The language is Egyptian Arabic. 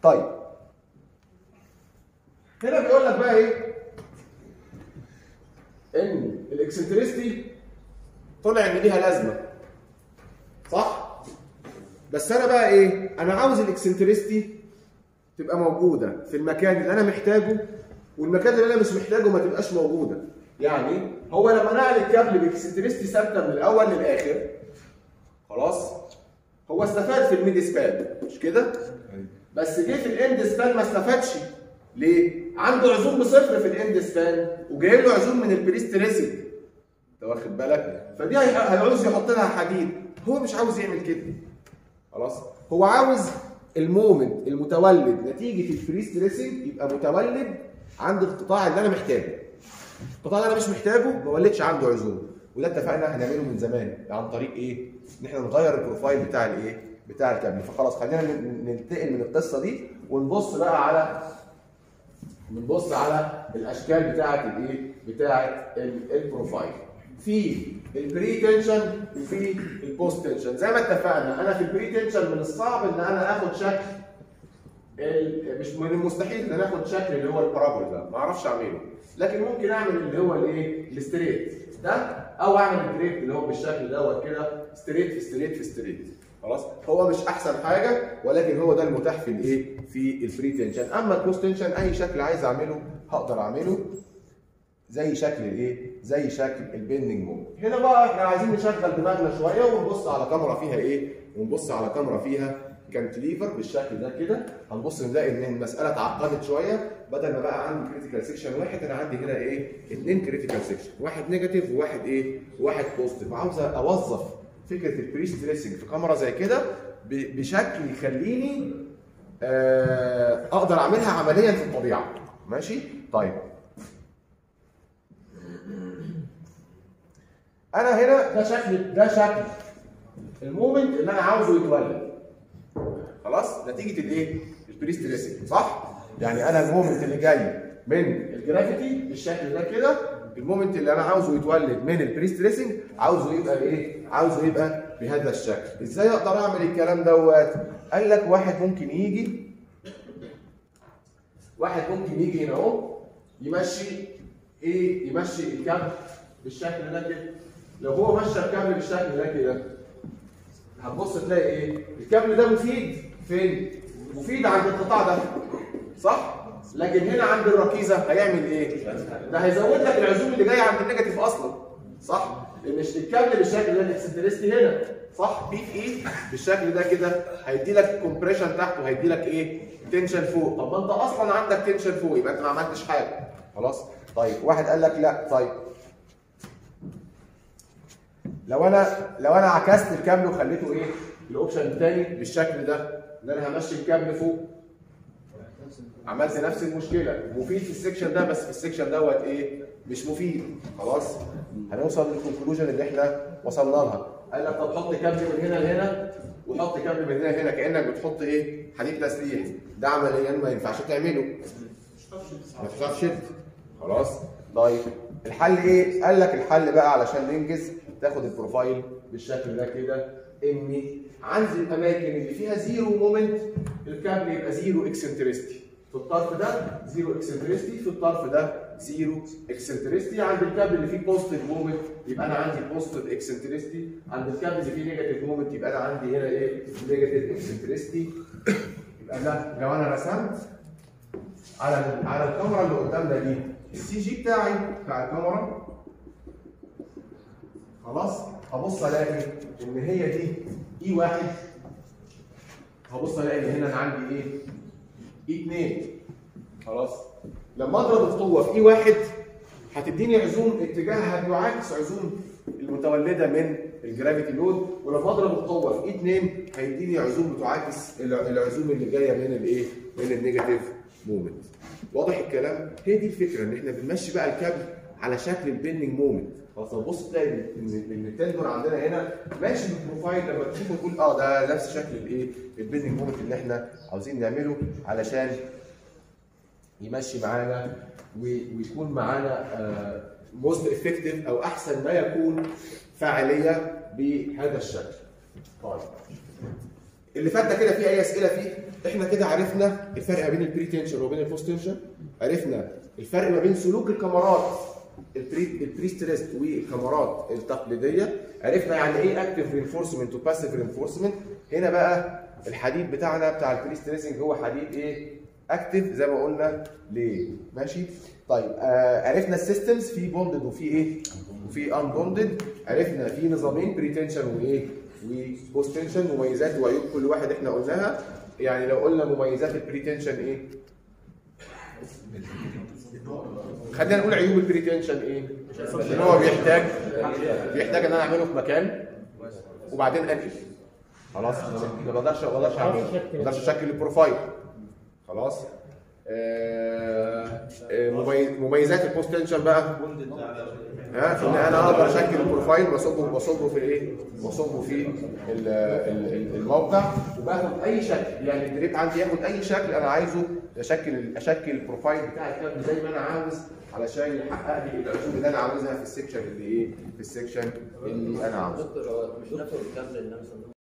طيب هنا بيقول لك بقى ايه ان الاكسنتريستي طلع ان ليها لازمه صح بس انا بقى ايه انا عاوز الاكسنتريستي تبقى موجوده في المكان اللي انا محتاجه والمكان اللي انا مش محتاجه ما تبقاش موجوده يعني هو لما نقل الكابل باكسنتريستي ثابته من الاول للاخر خلاص هو استفاد في الميد سبان مش كده بس جه في الاند سبان ما استفادش ليه عنده عزوم بصفر في الاند سبان وجايب له عزوم من البريستريسنج انت واخد بالك فدي هي- هيعوز يحط لها حديد هو مش عاوز يعمل كده خلاص هو عاوز المومنت المتولد نتيجه الفري ستريسنج يبقى متولد عند القطاع اللي انا محتاجه القطاع اللي انا مش محتاجه ما ولدش عنده عزوم وده اتفقنا هنعمله من زمان عن طريق ايه ان احنا نغير البروفايل بتاع الايه بتاع الكابل فخلاص خلينا ن- ننتقل من القصه دي ونبص بقى على بنبص على الاشكال بتاعه الايه بتاعه ال- البروفايل في البري تنشن وفي البوست تنشن زي ما اتفقنا انا في البري تنشن من الصعب ان انا اخد شكل ال- مش من المستحيل ان انا اخد شكل اللي هو البارابول ده ما اعرفش اعمله لكن ممكن اعمل اللي هو الايه الستريت ده او اعمل الدريت اللي هو بالشكل دوت كده ستريت في ستريت في ستريت خلاص هو مش احسن حاجه ولكن هو ده المتاح في الايه في الفري تنشن اما البوست تنشن اي شكل عايز اعمله هقدر اعمله زي شكل الايه زي شكل البيندنج مومنت هنا بقى احنا عايزين نشغل دماغنا شويه ونبص على كاميرا فيها ايه ونبص على كاميرا فيها كانتليفر بالشكل ده كده هنبص نلاقي ان المساله اتعقدت شويه بدل ما بقى عندي كريتيكال سيكشن واحد انا عندي هنا ايه اثنين كريتيكال سيكشن واحد نيجاتيف وواحد ايه وواحد بوزيتيف عاوز اوظف فكره البري ستريسنج في كاميرا زي كده ب- بشكل يخليني آه، اقدر اعملها عمليا في الطبيعه ماشي طيب انا هنا ده شكل ده شكل المومنت اللي انا عاوزه يتولد خلاص نتيجه الايه البري ستريسنج صح يعني انا المومنت اللي جاي من الجرافيتي بالشكل ده كده المومنت اللي انا عاوزه يتولد من البري ستريسنج عاوزه يبقى ايه عاوزه يبقى بهذا الشكل ازاي اقدر اعمل الكلام دوت قال لك واحد ممكن يجي واحد ممكن يجي هنا اهو يمشي ايه يمشي الكابل بالشكل ده كده لو هو مشى الكابل بالشكل ده كده هتبص تلاقي ايه الكابل ده مفيد فين مفيد عند القطاع ده صح لكن هنا عند الركيزه هيعمل ايه ده هيزود لك العزوم اللي جايه عند النيجاتيف اصلا صح لان الكابل بالشكل ده الاكسنتريستي هنا صح بي في اي بالشكل ده كده هيدي لك كومبريشن تحت وهيدي لك ايه تنشن فوق طب ما انت اصلا عندك تنشن فوق يبقى انت ما عملتش حاجه خلاص طيب واحد قال لك لا طيب لو انا لو انا عكست الكابل وخليته ايه الاوبشن الثاني بالشكل ده ان انا همشي الكابل فوق عملت نفس المشكله مفيد في السكشن ده بس في السكشن دوت ايه مش مفيد خلاص هنوصل للكونكلوجن اللي احنا وصلنا لها قال لك طب حط كابل من هنا لهنا وحط كابل من هنا لهنا كانك بتحط ايه حديد تسليح ده عمليا ما ينفعش تعمله ما تعرفش شد خلاص طيب الحل ايه قال لك الحل بقى علشان ننجز تاخد البروفايل بالشكل ده كده اني عندي الاماكن اللي فيها زيرو مومنت الكابل يبقى زيرو اكسنتريستي في الطرف ده زيرو اكسنتريستي في الطرف ده زيرو اكسنتريستي عند الكابل اللي فيه بوزيتيف مومنت يبقى انا عندي بوزيتيف اكسنتريستي عند الكابل اللي فيه نيجاتيف مومنت يبقى انا عندي هنا ايه نيجاتيف اكسنتريستي يبقى ده لو انا رسمت على على الكاميرا اللي قدامنا دي السي جي بتاعي بتاع الكاميرا خلاص هبص الاقي ان هي دي اي واحد هبص الاقي ان هنا انا عندي ايه؟ اي 2 خلاص لما اضرب القوه في اي واحد هتديني عزوم اتجاهها بيعاكس عزوم المتولده من الجرافيتي لود ولما اضرب القوه في اي 2 هيديني عزوم بتعاكس الع- العزوم اللي جايه من الايه؟ من النيجاتيف مومنت واضح الكلام؟ هي دي الفكره ان احنا بنمشي بقى الكابل على شكل البيندنج مومنت خلاص تبص تلاقي ان إن- ان التندون عندنا هنا ماشي بالبروفايل لما تشوفه تقول اه ده نفس شكل الايه؟ البيندنج مومنت اللي احنا عاوزين نعمله علشان يمشي معانا و- ويكون معانا موست افكتيف او احسن ما يكون فاعليه بهذا الشكل. طيب اللي فات ده كده فيه اي اسئله فيه احنا كده عرفنا الفرق ما بين البري تنشن وبين البوست تنشن عرفنا الفرق ما بين سلوك الكاميرات البري البري ستريست والكاميرات التقليديه عرفنا يعني ايه اكتف رينفورسمنت وباسيف رينفورسمنت هنا بقى الحديد بتاعنا بتاع البري ستريسنج هو حديد ايه اكتف زي ما قلنا ليه ماشي طيب آه عرفنا السيستمز في بوندد وفي ايه وفي ان بوندد عرفنا في نظامين بري تنشن وايه وبوست تنشن مميزات وعيوب كل واحد احنا قلناها يعني لو قلنا مميزات البري تنشن ايه خلينا نقول عيوب البري تنشن ايه ان هو بيحتاج بيحتاج ان انا اعمله في مكان وبعدين انقل خلاص ما بقدرش ما بقدرش اعمل ما بقدرش اشكل البروفايل خلاص آه، آه، مميز- مميزات البوست تنشن بقى ها ان انا اقدر اشكل البروفايل واصبه واصبه في الايه؟ واصبه في ال- ال- ال- الموقع وباخد اي شكل يعني الدريب عندي ياخد اي شكل انا عايزه اشكل اشكل البروفايل بتاع الكابل زي ما انا عاوز علشان يحقق لي العيوب اللي انا عاوزها في السكشن اللي ايه؟ في السكشن اللي انا عاوزه دكتور هو مش نفس الكابل اللي نفس